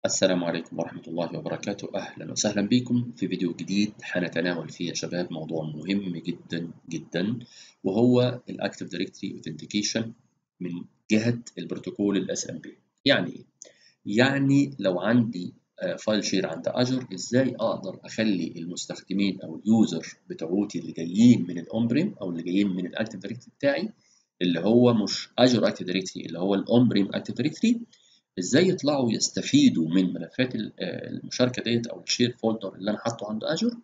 السلام عليكم ورحمة الله وبركاته أهلا وسهلا بكم في فيديو جديد حنتناول فيه يا شباب موضوع مهم جدا جدا وهو الأكتيف دايركتري اوثنتيكيشن من جهة البروتوكول الاس ام بي يعني إيه؟ يعني لو عندي فايل شير عند اجر ازاي اقدر اخلي المستخدمين او اليوزر بتوعتي اللي جايين من الاون بريم او اللي جايين من الاكتيف دايركتري بتاعي اللي هو مش اجر اكتيف دايركتري اللي هو الاون بريم اكتيف دايركتري ازاي يطلعوا يستفيدوا من ملفات المشاركه ديت او الشير فولدر اللي انا حاطه عند اجر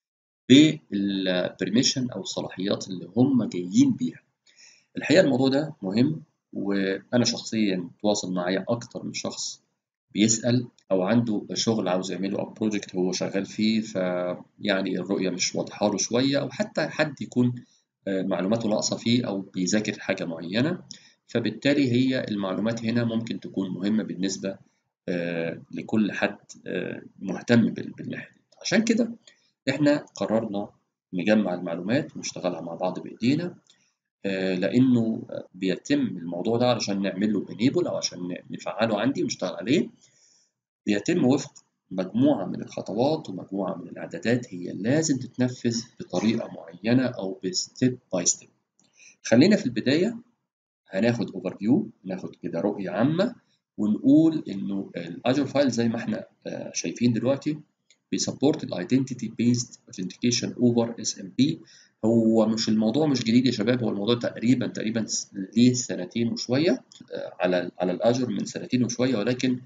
بالبرميشن او الصلاحيات اللي هم جايين بيها الحقيقه الموضوع ده مهم وانا شخصيا تواصل معايا اكتر من شخص بيسال او عنده شغل عاوز يعمله او بروجكت هو شغال فيه فيعني الرؤيه مش واضحه له شويه او حتى حد يكون معلوماته ناقصه فيه او بيذاكر حاجه معينه فبالتالي هي المعلومات هنا ممكن تكون مهمة بالنسبة آه لكل حد آه مهتم بالناحية دي عشان كده احنا قررنا نجمع المعلومات ونشتغلها مع بعض بإيدينا آه لأنه بيتم الموضوع ده علشان نعمل له انيبل أو عشان نفعله عندي ونشتغل عليه بيتم وفق مجموعة من الخطوات ومجموعة من الإعدادات هي لازم تتنفذ بطريقة معينة أو بستيب باي ستيب خلينا في البداية هناخد اوفر فيو ناخد كده رؤيه عامه ونقول انه الاجر فايل زي ما احنا شايفين دلوقتي بيسبورت الايدنتيتي بيزد اوثنتيكيشن اوفر اس ام بي هو مش الموضوع مش جديد يا شباب هو الموضوع تقريبا تقريبا ليه سنتين وشويه على على الاجر من سنتين وشويه ولكن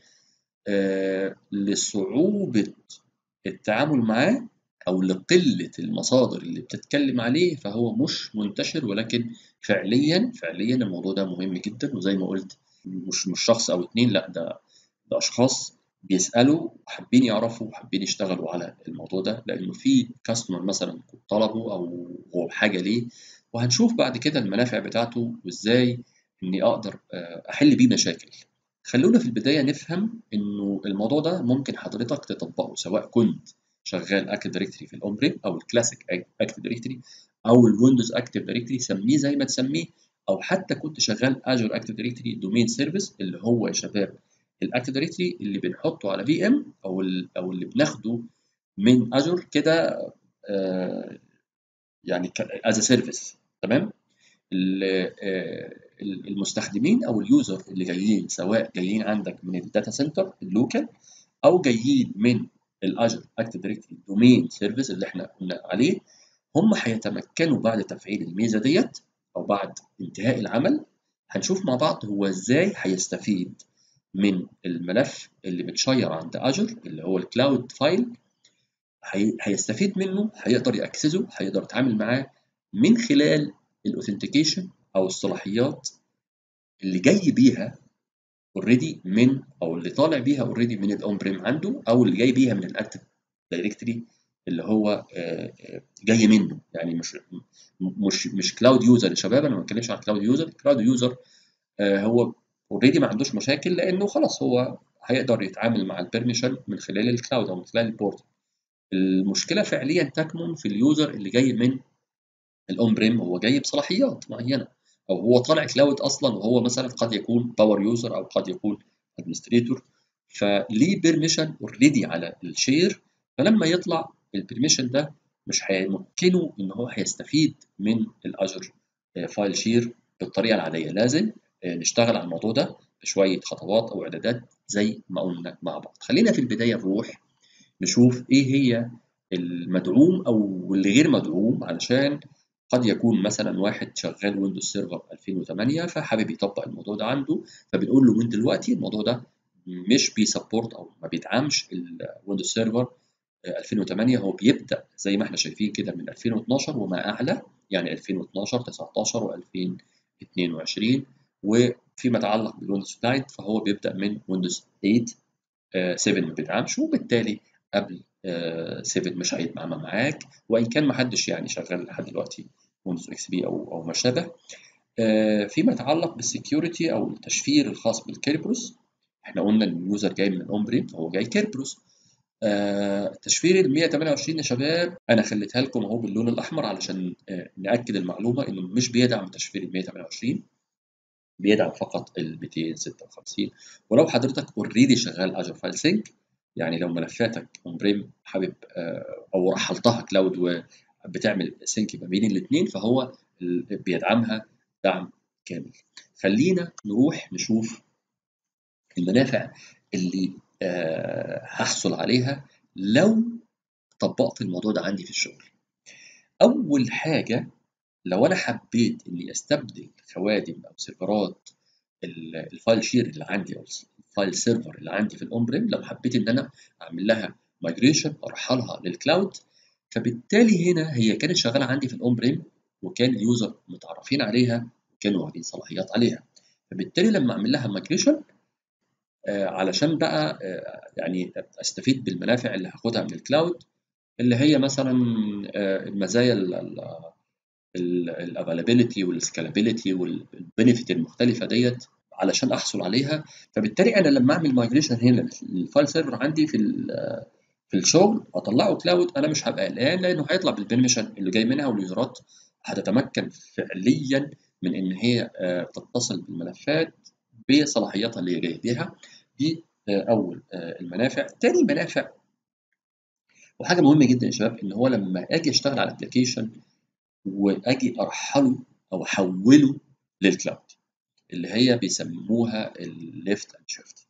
لصعوبه التعامل معاه او لقله المصادر اللي بتتكلم عليه فهو مش منتشر ولكن فعليا فعليا الموضوع ده مهم جدا وزي ما قلت مش مش شخص او اتنين لا ده ده اشخاص بيسالوا وحابين يعرفوا وحابين يشتغلوا على الموضوع ده لانه في كاستمر مثلا طلبه او هو بحاجه ليه وهنشوف بعد كده المنافع بتاعته وازاي اني اقدر احل بيه مشاكل خلونا في البدايه نفهم انه الموضوع ده ممكن حضرتك تطبقه سواء كنت شغال اكتف دايركتري في الاون بريم او الكلاسيك اكتف دايركتري او الويندوز اكتف دايركتري سميه زي ما تسميه او حتى كنت شغال اجر اكتف دايركتري دومين سيرفيس اللي هو يا شباب الاكتف دايركتري اللي بنحطه على في ام او او اللي بناخده من اجر كده آه يعني از سيرفيس تمام المستخدمين او اليوزر اللي جايين سواء جايين عندك من الداتا سنتر اللوكال او جايين من الاجر اكتف دايركتري دومين سيرفيس اللي احنا قلنا عليه هم هيتمكنوا بعد تفعيل الميزه ديت او بعد انتهاء العمل هنشوف مع بعض هو ازاي هيستفيد من الملف اللي متشير عند اجر اللي هو الكلاود فايل هي... هيستفيد منه هيقدر ياكسسه هيقدر يتعامل معاه من خلال الاوثنتيكيشن او الصلاحيات اللي جاي بيها اوريدي من او اللي طالع بيها اوريدي من الاون بريم عنده او اللي جاي بيها من الاكتف دايركتري اللي هو جاي منه يعني مش مش مش كلاود يوزر يا شباب انا ما بتكلمش عن كلاود يوزر كلاود يوزر هو اوريدي ما عندوش مشاكل لانه خلاص هو هيقدر يتعامل مع البرميشن من خلال الكلاود او من خلال البورت المشكله فعليا تكمن في اليوزر اللي جاي من الاون بريم هو جاي بصلاحيات معينه او هو طالع كلاود اصلا وهو مثلا قد يكون باور يوزر او قد يكون ادمنستريتور فليه بيرميشن اوريدي على الشير فلما يطلع البرميشن ده مش هيمكنه ان هو هيستفيد من الاجر فايل شير بالطريقه العاديه لازم نشتغل على الموضوع ده بشويه خطوات او اعدادات زي ما قلنا مع بعض خلينا في البدايه نروح نشوف ايه هي المدعوم او اللي غير مدعوم علشان قد يكون مثلا واحد شغال ويندوز سيرفر 2008 فحابب يطبق الموضوع ده عنده فبنقول له من دلوقتي الموضوع ده مش بيسبورت او ما بيدعمش الويندوز سيرفر 2008 هو بيبدا زي ما احنا شايفين كده من 2012 وما اعلى يعني 2012 19 و2022 وفيما يتعلق بالويندوز 9 فهو بيبدا من ويندوز 8 7 ما بيدعمش وبالتالي قبل 7 مش هيتعامل معاك وان كان ما حدش يعني شغال لحد دلوقتي ويندوز اكس بي او او ما شابه فيما يتعلق بالسكيورتي او التشفير الخاص بالكيربروس احنا قلنا ان اليوزر جاي من الاون بريم فهو جاي كيربروس آه تشفير ال 128 يا شباب انا خليتها لكم اهو باللون الاحمر علشان آه ناكد المعلومه انه مش بيدعم تشفير ال 128 بيدعم فقط ال 256 ولو حضرتك اوريدي شغال اجر فايل سينك يعني لو ملفاتك اون بريم حابب آه، او رحلتها كلاود وبتعمل سينك ما بين الاثنين فهو بيدعمها دعم كامل خلينا نروح نشوف المنافع اللي آه، هحصل عليها لو طبقت الموضوع ده عندي في الشغل اول حاجه لو انا حبيت اني استبدل خوادم او سيرفرات الفايل شير اللي عندي او الفايل سيرفر اللي عندي في الاون بريم لو حبيت ان انا اعمل لها مايجريشن ارحلها للكلاود فبالتالي هنا هي كانت شغاله عندي في الاون بريم وكان اليوزر متعرفين عليها وكانوا واخدين صلاحيات عليها فبالتالي لما اعمل لها مايجريشن آه علشان بقى آه يعني استفيد بالمنافع اللي هاخدها من الكلاود اللي هي مثلا آه المزايا الافيلابيلتي والسكالابيلتي والبنفيت المختلفه ديت علشان احصل عليها فبالتالي انا لما اعمل مايجريشن هنا الفايل سيرفر عندي في في الشغل اطلعه كلاود انا مش هبقى قلقان لانه هيطلع بالبرميشن اللي جاي منها واليوزرات هتتمكن فعليا من ان هي آه، تتصل بالملفات بصلاحياتها اللي هي جايه بيها دي آه، اول آه، المنافع تاني منافع وحاجه مهمه جدا يا شباب ان هو لما اجي اشتغل على ابلكيشن واجي ارحله او احوله للكلاود اللي هي بيسموها الليفت اند شيفت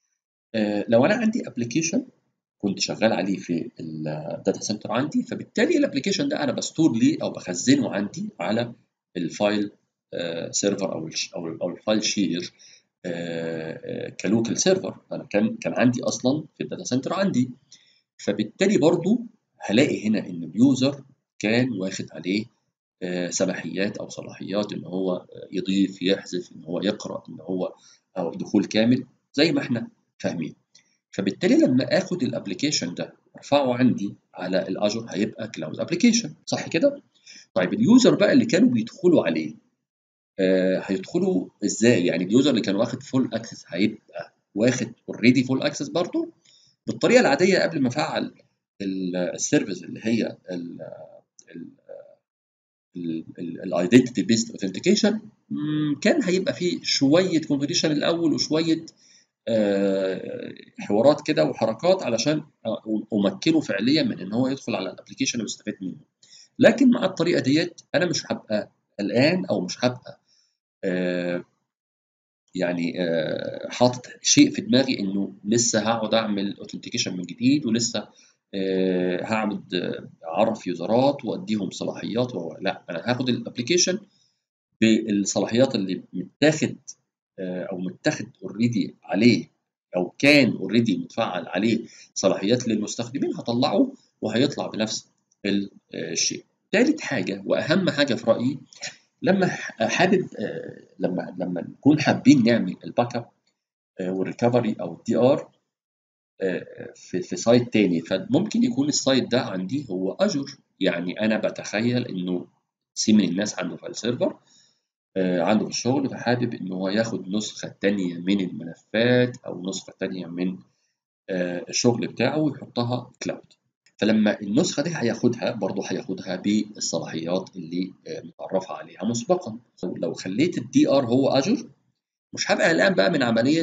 لو انا عندي ابلكيشن كنت شغال عليه في الداتا سنتر عندي فبالتالي الابلكيشن ده انا بستور ليه او بخزنه عندي على الفايل سيرفر او او الفايل شير كلوكال سيرفر انا كان كان عندي اصلا في الداتا سنتر عندي فبالتالي برضو هلاقي هنا ان اليوزر كان واخد عليه آه، سماحيات او صلاحيات ان هو يضيف يحذف ان هو يقرا ان هو او دخول كامل زي ما احنا فاهمين فبالتالي لما اخد الابلكيشن ده ارفعه عندي على الاجر هيبقى كلاود ابلكيشن صح كده طيب اليوزر بقى اللي كانوا بيدخلوا عليه آه هيدخلوا ازاي يعني اليوزر اللي كان واخد فول اكسس هيبقى واخد اوريدي فول اكسس برضه بالطريقه العاديه قبل ما افعل السيرفيس اللي هي الايدنتيتي بيست اوثنتيكيشن كان هيبقى فيه شويه كونفريشن الاول وشويه آه، حوارات كده وحركات علشان امكنه فعليا من ان هو يدخل على الابلكيشن ويستفيد منه لكن مع الطريقه ديت انا مش هبقى قلقان او مش هبقى آه، يعني آه، حاطط شيء في دماغي انه لسه هقعد اعمل اوثنتيكيشن من جديد ولسه آه، هعمل اعرف يوزرات واديهم صلاحيات لا انا هاخد الابلكيشن بالصلاحيات اللي متاخد آه، او متاخد اوريدي عليه او كان اوريدي متفعل عليه صلاحيات للمستخدمين هطلعه وهيطلع بنفس الشيء. ثالث حاجه واهم حاجه في رايي لما حابب آه، لما لما نكون حابين نعمل الباك اب والريكفري او الدي ار في في سايت تاني فممكن يكون السايت ده عندي هو اجر يعني انا بتخيل انه سي من الناس عنده فايل سيرفر آه، عنده في الشغل فحابب ان هو ياخد نسخه تانية من الملفات او نسخه تانية من آه، الشغل بتاعه ويحطها كلاود فلما النسخه دي هياخدها برضه هياخدها بالصلاحيات اللي آه، متعرفه عليها مسبقا لو خليت الدي ار هو اجر مش هبقى قلقان بقى من عمليه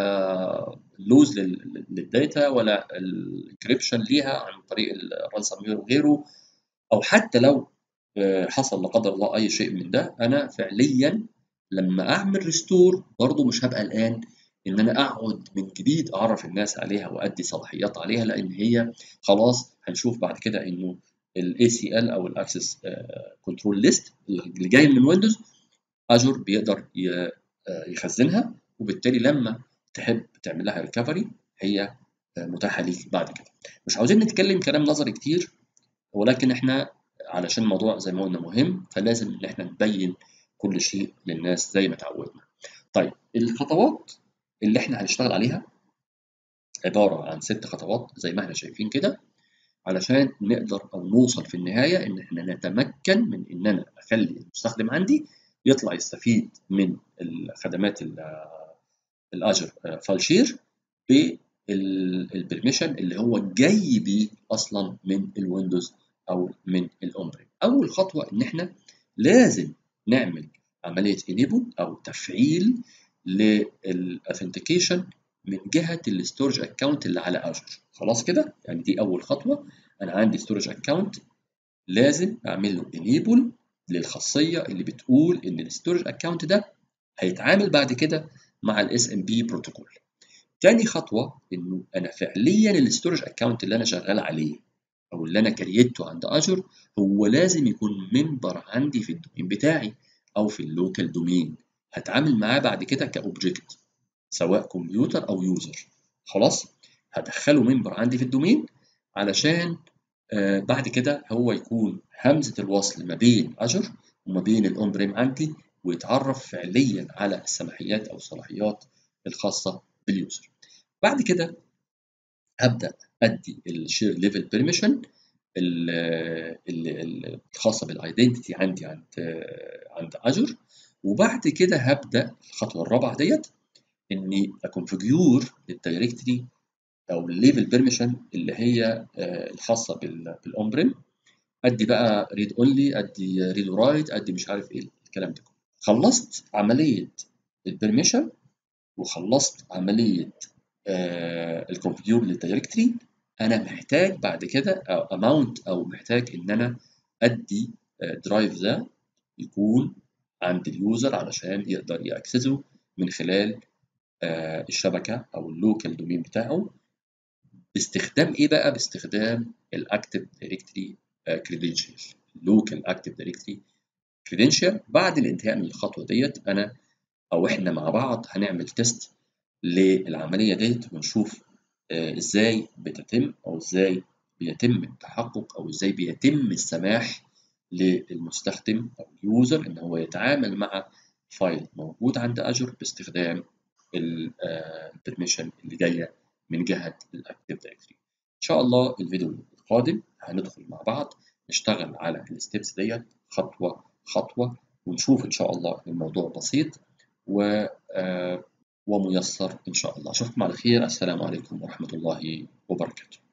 اللوز للداتا ولا الانكريبشن ليها عن طريق الرانسام وير وغيره او حتى لو آه، حصل لا قدر الله اي شيء من ده انا فعليا لما اعمل ريستور برضه مش هبقى قلقان ان انا اقعد من جديد اعرف الناس عليها وادي صلاحيات عليها لان هي خلاص هنشوف بعد كده انه الاي سي ال او الاكسس كنترول ليست اللي جاي من ويندوز اجور بيقدر آه، يخزنها وبالتالي لما تحب تعمل لها ريكفري هي آه، متاحه ليك بعد كده مش عاوزين نتكلم كلام نظري كتير ولكن احنا علشان الموضوع زي ما قلنا مهم فلازم ان احنا نبين كل شيء للناس زي ما اتعودنا طيب الخطوات اللي احنا هنشتغل عليها عباره عن ست خطوات زي ما احنا شايفين كده علشان نقدر او نوصل في النهايه ان احنا نتمكن من ان انا اخلي المستخدم عندي يطلع يستفيد من الخدمات الاجر فايل شير بالبرميشن اللي هو جاي بيه اصلا من الويندوز او من الاومبري اول خطوه ان احنا لازم نعمل عمليه انيبل او تفعيل للاثنتيكيشن من جهه الستورج اكونت اللي على اجر خلاص كده يعني دي اول خطوه انا عندي ستورج اكونت لازم اعمل له انيبل للخاصيه اللي بتقول ان الستورج اكونت ده هيتعامل بعد كده مع الاس ام بي بروتوكول تاني خطوه انه انا فعليا الستورج اكونت اللي انا شغال عليه او اللي انا كريته عند اجر هو لازم يكون منبر عندي في الدومين بتاعي او في اللوكال دومين هتعامل معاه بعد كده كاوبجكت سواء كمبيوتر او يوزر خلاص هدخله منبر عندي في الدومين علشان آه بعد كده هو يكون همزه الوصل ما بين اجر وما بين الاون بريم عندي ويتعرف فعليا على السماحيات او الصلاحيات الخاصه باليوزر بعد كده هبدا ادي الشير ليفل بيرميشن الخاصه بالايدنتيتي عندي عند عند اجر وبعد كده هبدا الخطوه الرابعه ديت اني اكونفيجور للدايركتري او الليفل بيرميشن اللي هي الخاصه بالاون بريم ادي بقى ريد اونلي ادي ريد ورايت ادي مش عارف ايه الكلام ده خلصت عمليه البرميشن وخلصت عمليه الكونفيجور للدايركتري انا محتاج بعد كده او اماونت او محتاج ان انا ادي درايف ده يكون عند اليوزر علشان يقدر ياكسسه من خلال الشبكه او اللوكال دومين بتاعه باستخدام ايه بقى باستخدام الاكتف دايركتري كريدنشال اللوكال اكتف دايركتري كريدنشال بعد الانتهاء من الخطوه ديت انا او احنا مع بعض هنعمل تيست للعمليه ديت ونشوف آه ازاي بتتم او ازاي بيتم التحقق او ازاي بيتم السماح للمستخدم او اليوزر ان هو يتعامل مع فايل موجود عند اجر باستخدام البرميشن اللي جايه من جهه الاكتيف دايركتري ان شاء الله الفيديو القادم هندخل مع بعض نشتغل على الستبس ديت خطوه خطوه ونشوف ان شاء الله الموضوع بسيط و وميسر إن شاء الله أشوفكم على خير السلام عليكم ورحمة الله وبركاته